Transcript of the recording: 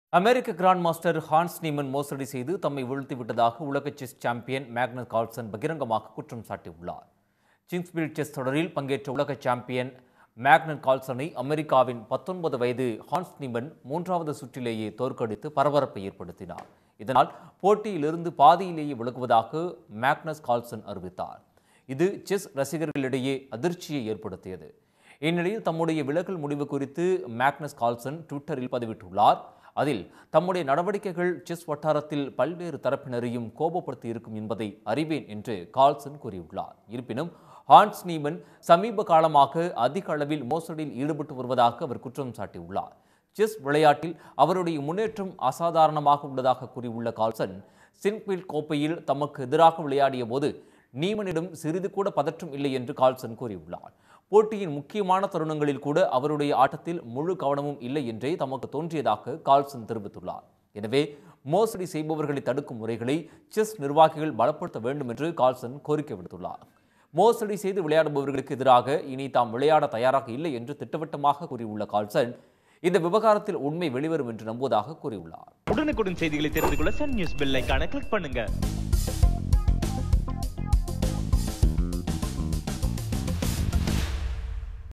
அமெரிக்க grand master Hans Niemann மோசடி செய்து தம்மை வீழ்த்திவிட்டதாக உலக செஸ் சாம்பியன் மேக்னஸ் கார்ல்சன் பகிரங்கமாக குற்றம் சாட்டியுள்ளார் சிங்ஸ்பில் செஸ் தொடரில் பங்கேற்ற உலக சாம்பியன் மேக்னட் கால்சனை அமெரிக்காவின் பத்தொன்பது வயது ஹான்ஸ் நீமன் மூன்றாவது சுற்றிலேயே தோற்கடித்து பரபரப்பை ஏற்படுத்தினார் இதனால் போட்டியிலிருந்து பாதியிலேயே விலகுவதாக மேக்னஸ் கால்சன் அறிவித்தார் இது செஸ் ரசிகர்களிடையே அதிர்ச்சியை ஏற்படுத்தியது இந்நிலையில் தம்முடைய விலகல் முடிவு குறித்து மேக்னஸ் கால்சன் ட்விட்டரில் பதிவிட்டுள்ளார் அதில் தம்முடைய நடவடிக்கைகள் செஸ் வட்டாரத்தில் பல்வேறு தரப்பினரையும் கோபப்படுத்தி இருக்கும் என்பதை அறிவேன் என்று கால்சன் கூறியுள்ளார் இருப்பினும் ஹான்ஸ் நீமன் சமீப காலமாக அதிக அளவில் மோசடியில் ஈடுபட்டு வருவதாக அவர் குற்றம் சாட்டியுள்ளார் செஸ் விளையாட்டில் அவருடைய முன்னேற்றம் அசாதாரணமாக உள்ளதாக கூறியுள்ள கால்சன் சின்க்வில் கோப்பையில் தமக்கு எதிராக விளையாடிய போது நீமனிடம் சிறிது கூட பதற்றம் இல்லை என்று கால்சன் கூறியுள்ளார் போட்டியின் முக்கியமான தருணங்களில் கூட அவருடைய ஆட்டத்தில் முழு கவனமும் இல்லை என்றே தமக்கு தோன்றியதாக கால்சன் தெரிவித்துள்ளார் எனவே மோசடி செய்பவர்களை தடுக்கும் முறைகளை செஸ் நிர்வாகிகள் பலப்படுத்த வேண்டும் என்று கால்சன் கோரிக்கை விடுத்துள்ளார் மோசடி செய்து விளையாடுபவர்களுக்கு எதிராக இனி தாம் விளையாட தயாராக இல்லை என்று திட்டவட்டமாக கூறியுள்ள கால்சன் இந்த விவகாரத்தில் உண்மை வெளிவரும் என்று நம்புவதாக கூறியுள்ளார் உடனுக்குடன் செய்திகளை தெரிந்து கொள்ள சன் நியூஸ் பெல் ஐகானை கிளிக் பண்ணுங்க